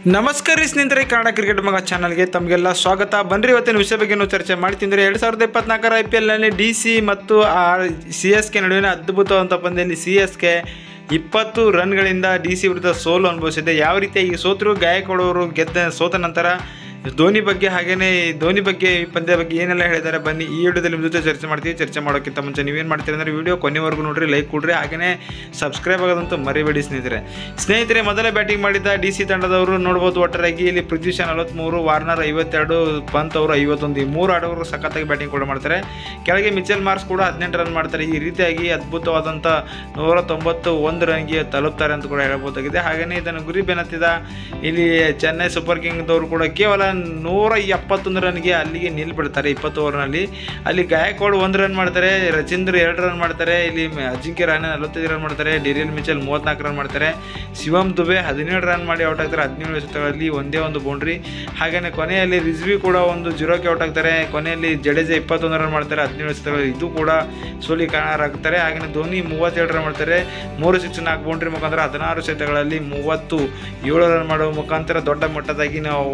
ನಮಸ್ಕಾರ ರೀ ಸ್ನೇಹಿತರೆ ಕನ್ನಡ ಕ್ರಿಕೆಟ್ ಮಗ ಚಾನಲ್ಗೆ ತಮಗೆಲ್ಲ ಸ್ವಾಗತ ಬನ್ರಿ ಇವತ್ತಿನ ವಿಷಯ ಬಗ್ಗೆ ನಾವು ಚರ್ಚೆ ಮಾಡ್ತಿದ್ರೆ ಎರಡು ಸಾವಿರದ ಇಪ್ಪತ್ನಾಲ್ಕರ ಐ ಪಿ ಎಲ್ನಲ್ಲಿ ಡಿ ಸಿ ಮತ್ತು ಆರ್ ಸಿ ಎಸ್ ಕೆ ನಡುವಿನ ಅದ್ಭುತವಂತ ಪಂದ್ಯದಲ್ಲಿ ಸಿ ಎಸ್ ಕೆ ಇಪ್ಪತ್ತು ರನ್ಗಳಿಂದ ಡಿ ಸಿ ವಿರುದ್ಧ ಸೋಲು ಅನುಭವಿಸಿದೆ ಯಾವ ರೀತಿಯಾಗಿ ಸೋತರು ಗಾಯಕವಾಡ್ ಅವರು ಗೆದ್ದ ಸೋತ ನಂತರ ಧೋನಿ ಬಗ್ಗೆ ಹಾಗೇನೇ ಧೋನಿ ಬಗ್ಗೆ ಈ ಪಂದ್ಯ ಬಗ್ಗೆ ಏನೆಲ್ಲ ಹೇಳಿದ್ದಾರೆ ಬನ್ನಿ ಈ ವಿಡಿಯೋದಲ್ಲಿ ನಿಮ್ಮ ಜೊತೆ ಚರ್ಚೆ ಮಾಡ್ತೀವಿ ಚರ್ಚೆ ಮಾಡೋಕ್ಕಿಂತ ಮುಂಚೆ ನೀವೇನು ಮಾಡ್ತೀರಿ ಅಂದರೆ ವಿಡಿಯೋ ಕೊನೆವರೆಗೂ ನೋಡ್ರಿ ಲೈಕ್ ಕೊಡ್ರಿ ಹಾಗೇನೇ ಸಬ್ಸ್ಕ್ರೈಬ್ ಆಗೋದಂತೂ ಮರಿಬೇಡಿ ಸ್ನೇಹಿತರೆ ಸ್ನೇಹಿತರೆ ಮೊದಲೇ ಬ್ಯಾಟಿಂಗ್ ಮಾಡಿದ್ದ ಡಿ ಸಿ ತಂಡದವರು ನೋಡ್ಬೋದು ಒಟ್ಟಾರೆಯಾಗಿ ಇಲ್ಲಿ ಪೃಥ್ವಿ ಶಾ ನಲವತ್ತ್ಮೂರು ವಾರ್ನರ್ ಐವತ್ತೆರಡು ಪಂತ್ ಅವರು ಐವತ್ತೊಂದು ಈ ಮೂರು ಆಟಗಾರರು ಸಖತ್ತಾಗಿ ಬ್ಯಾಟಿಂಗ್ ಕೂಡ ಮಾಡ್ತಾರೆ ಕೆಳಗೆ ಮಿಚೆಲ್ ಮಾರ್ಕ್ಸ್ ಕೂಡ ಹದಿನೆಂಟು ರನ್ ಮಾಡ್ತಾರೆ ಈ ರೀತಿಯಾಗಿ ಅದ್ಭುತವಾದಂಥ ನೂರ ತೊಂಬತ್ತು ಒಂದು ರನ್ಗೆ ತಲುಪ್ತಾರೆ ಅಂತ ಕೂಡ ಹೇಳ್ಬೋದಾಗಿದೆ ಹಾಗೆಯೇ ಇದನ್ನು ಗುರಿ ಬೆನ್ನತ್ತಿದ ಇಲ್ಲಿ ಚೆನ್ನೈ ಸೂಪರ್ ಕಿಂಗ್ದವರು ಕೂಡ ಕೇವಲ ನೂರ ಎಪ್ಪತ್ತೊಂದು ರನ್ಗೆ ಅಲ್ಲಿಗೆ ನಿಲ್ಬಿಡ್ತಾರೆ ಇಪ್ಪತ್ತು ಓವರ್ನಲ್ಲಿ ಅಲ್ಲಿ ಗಾಯಕ್ವಾಡ್ ಒಂದು ರನ್ ಮಾಡ್ತಾರೆ ರಚೀಂದ್ರ ಎರಡು ರನ್ ಮಾಡ್ತಾರೆ ಇಲ್ಲಿ ಮ- ಅಜಿಂಕ್ಯ ರಾಣೆ ನಲವತ್ತೈದು ರನ್ ಮಾಡ್ತಾರೆ ಡಿರಿಯಲ್ ಮಿಚೆಲ್ ಮೂವತ್ನಾಲ್ಕು ರನ್ ಮಾಡ್ತಾರೆ ಶಿವಮ್ ದುಬೆ ಹದಿನೇಳು ರನ್ ಮಾಡಿ ಔಟ್ ಆಗ್ತಾರೆ ಹದಿನೇಳು ಎಸೆತಗಳಲ್ಲಿ ಒಂದೇ ಒಂದು ಬೌಂಡ್ರಿ ಹಾಗೆಯೇ ಕೊನೆಯಲ್ಲಿ ರಿಜ್ವಿ ಕೂಡ ಒಂದು ಜೀರೋಕ್ಕೆ ಔಟ್ ಆಗ್ತಾರೆ ಕೊನೆಯಲ್ಲಿ ಜಡೇಜಾ ಇಪ್ಪತ್ತೊಂದು ರನ್ ಮಾಡ್ತಾರೆ ಹದಿನೇಳು ಎಸೆತಗಳಲ್ಲಿ ಇದು ಕೂಡ ಸೋಲಿ ಕಾರಣರಾಗ್ತಾರೆ ಹಾಗೆಯೇ ಧೋನಿ ಮೂವತ್ತೇಳು ರನ್ ಮಾಡ್ತಾರೆ ಮೂರು ಸಿಕ್ಸ್ ನಾಲ್ಕು ಬೌಂಡ್ರಿ ಮುಖಾಂತರ ಹದಿನಾರು ಎಸೆತಗಳಲ್ಲಿ ಮೂವತ್ತು ಏಳು ರನ್ ಮಾಡುವ ಮುಖಾಂತರ ದೊಡ್ಡ ಮಟ್ಟದಾಗಿ ನಾವು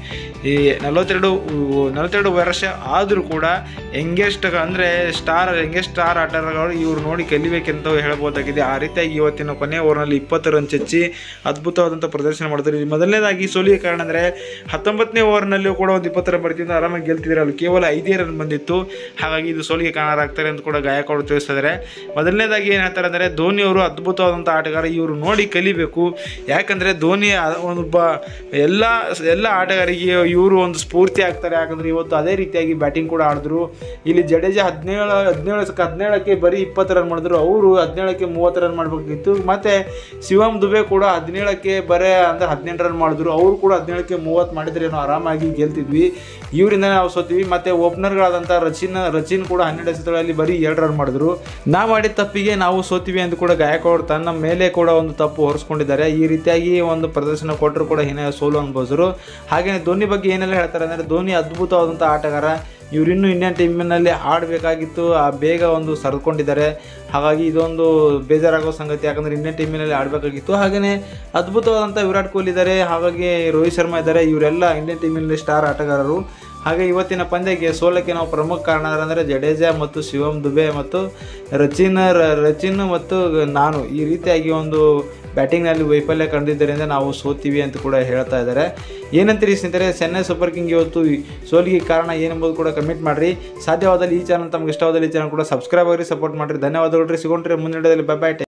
ಈ ನಲವತ್ತೆರಡು ನಲವತ್ತೆರಡು ವರ್ಷ ಆದರೂ ಕೂಡ ಯಂಗೆಸ್ಟ್ ಅಂದರೆ ಸ್ಟಾರ್ ಯಂಗೆಸ್ಟ್ ಸ್ಟಾರ್ ಆಟಗಾರರು ಇವ್ರು ನೋಡಿ ಕಲಿಬೇಕೆಂತ ಹೇಳ್ಬೋದಾಗಿದೆ ಆ ರೀತಿಯಾಗಿ ಇವತ್ತಿನ ಕೊನೆಯ ಓವರ್ನಲ್ಲಿ ಇಪ್ಪತ್ತು ರನ್ ಚಚ್ಚಿ ಅದ್ಭುತವಾದಂಥ ಪ್ರದರ್ಶನ ಮಾಡಿದ್ರು ಇಲ್ಲಿ ಮೊದಲನೇದಾಗಿ ಸೋಲಿಗೆ ಕಾರಣ ಅಂದರೆ ಹತ್ತೊಂಬತ್ತನೇ ಓವರ್ನಲ್ಲಿಯೂ ಕೂಡ ಒಂದು ಇಪ್ಪತ್ತು ರನ್ ಬರ್ತಿದ್ದು ಆರಾಮಾಗಿ ಗೆಲ್ತಿದ್ರು ಅಲ್ಲಿ ಕೇವಲ ಐದೇ ರನ್ ಬಂದಿತ್ತು ಹಾಗಾಗಿ ಇದು ಸೋಲಿಗೆ ಕಾರಣರಾಗ್ತಾರೆ ಅಂತ ಕೂಡ ಗಾಯಕವಾಡ್ ತಿಳಿಸ್ತಿದ್ದಾರೆ ಮೊದಲನೇದಾಗಿ ಏನು ಹೇಳ್ತಾರೆ ಅಂದರೆ ಧೋನಿ ಅವರು ಅದ್ಭುತವಾದಂಥ ಆಟಗಾರ ಇವರು ನೋಡಿ ಕಲಿಬೇಕು ಯಾಕಂದರೆ ಧೋನಿ ಆ- ಒಬ್ಬ ಎಲ್ಲ ಎಲ್ಲ ಆಟಗಾರರಿಗೆ ಇವರು ಒಂದು ಸ್ಫೂರ್ತಿ ಆಗ್ತಾರೆ ಯಾಕಂದರೆ ಇವತ್ತು ಅದೇ ರೀತಿಯಾಗಿ ಬ್ಯಾಟಿಂಗ್ ಕೂಡ ಆಡಿದ್ರು ಇಲ್ಲಿ ಜಡೇಜಾ ಹದಿನೇಳು ಹದಿನೇಳು ಹದಿನೇಳಕ್ಕೆ ಬರೀ ಇಪ್ಪತ್ತು ರನ್ ಮಾಡಿದ್ರು ಅವರು ಹದಿನೇಳಕ್ಕೆ ಮೂವತ್ತು ರನ್ ಮಾಡಬೇಕಿತ್ತು ಮತ್ತು ಶಿವಮ್ ದುಬೆ ಕೂಡ ಹದಿನೇಳಕ್ಕೆ ಬರೇ ಅಂದರೆ ಹದಿನೆಂಟು ರನ್ ಮಾಡಿದ್ರು ಅವರು ಕೂಡ ಹದಿನೇಳಕ್ಕೆ ಮೂವತ್ತು ಮಾಡಿದ್ರೆ ಏನೋ ಆರಾಮಾಗಿ ಗೆಲ್ತಿದ್ವಿ ಇವರಿಂದ ನಾವು ಸೋತೀವಿ ಮತ್ತು ಓಪನರ್ಗಳಾದಂಥ ರಚಿನ್ ರಚಿನ್ ಕೂಡ ಹನ್ನೆರಡು ಎಸೆತಗಳಲ್ಲಿ ಬರೀ ಎರಡು ರನ್ ಮಾಡಿದ್ರು ನಾ ಮಾಡಿದ ತಪ್ಪಿಗೆ ನಾವು ಸೋತೀವಿ ಅಂತ ಕೂಡ ಗಾಯಕವಾಡ್ ತನ್ನ ಮೇಲೆ ಕೂಡ ಒಂದು ತಪ್ಪು ಹೊರಿಸ್ಕೊಂಡಿದ್ದಾರೆ ಈ ರೀತಿಯಾಗಿ ಒಂದು ಪ್ರದರ್ಶನ ಕೊಟ್ಟರು ಕೂಡ ಹಿನ್ನೆಲೆ ಸೋಲು ಅನುಭವಿಸಿದ್ರು ಹಾಗೆಯೇ ಧೋನಿ ಬಗ್ಗೆ ಏನೆಲ್ಲ ಹೇಳ್ತಾರೆ ಅಂದರೆ ಧೋನಿ ಅದ್ಭುತವಾದಂಥ ಆಟಗಾರ ಇವರಿನ್ನೂ ಇಂಡಿಯನ್ ಟೀಮಿನಲ್ಲಿ ಆಡಬೇಕಾಗಿತ್ತು ಆ ಬೇಗ ಒಂದು ಸರಿದುಕೊಂಡಿದ್ದಾರೆ ಹಾಗಾಗಿ ಇದೊಂದು ಬೇಜಾರಾಗೋ ಸಂಗತಿ ಯಾಕಂದರೆ ಇಂಡಿಯನ್ ಟೀಮಿನಲ್ಲಿ ಆಡಬೇಕಾಗಿತ್ತು ಹಾಗೆಯೇ ಅದ್ಭುತವಾದಂಥ ವಿರಾಟ್ ಕೊಹ್ಲಿ ಇದ್ದಾರೆ ಹಾಗಾಗಿ ರೋಹಿತ್ ಶರ್ಮಾ ಇದ್ದಾರೆ ಇವರೆಲ್ಲ ಇಂಡಿಯನ್ ಟೀಮಿನಲ್ಲಿ ಸ್ಟಾರ್ ಆಟಗಾರರು ಹಾಗೆ ಇವತ್ತಿನ ಪಂದ್ಯಕ್ಕೆ ಸೋಲಕ್ಕೆ ನಾವು ಪ್ರಮುಖ ಕಾರಣಅಂದರೆ ಜಡೇಜಾ ಮತ್ತು ಶಿವಮ್ ದುಬೆ ಮತ್ತು ರಚಿನ್ ರ- ರಚಿನ್ ಮತ್ತು ನಾನು ಈ ರೀತಿಯಾಗಿ ಒಂದು ಬ್ಯಾಟಿಂಗ್ನಲ್ಲಿ ವೈಫಲ್ಯ ಕಂಡಿದ್ದರಿಂದ ನಾವು ಸೋತೀವಿ ಅಂತ ಕೂಡ ಹೇಳ್ತಾ ಇದ್ದಾರೆ ಏನಂತೀರಿ ಸ್ನೇಹಿತರೆ ಚೆನ್ನೈ ಸೂಪರ್ ಕಿಂಗ್ ಇವತ್ತು ಈ ಸೋಲಿಗೆ ಕಾರಣ ಏನೆಂಬುದು ಕೂಡ ಕಮೆಂಟ್ ಮಾಡಿರಿ ಸಾಧ್ಯವಾದಲ್ಲಿ ಈ ಚಾನಲ್ ತಮ್ಗೆ ಇಷ್ಟವಾದಲ್ಲಿ ಈ ಚಾನಲ್ ಕೂಡ ಸಬ್ಸ್ಕ್ರೈಬ್ ಆಗಿ ಸಪೋರ್ಟ್ ಮಾಡಿರಿ ಧನ್ಯವಾದಗಳು ರೀ ಸಿಗೋಣ್ರಿ ಮುಂದಿನ ಬೈ ಬೈ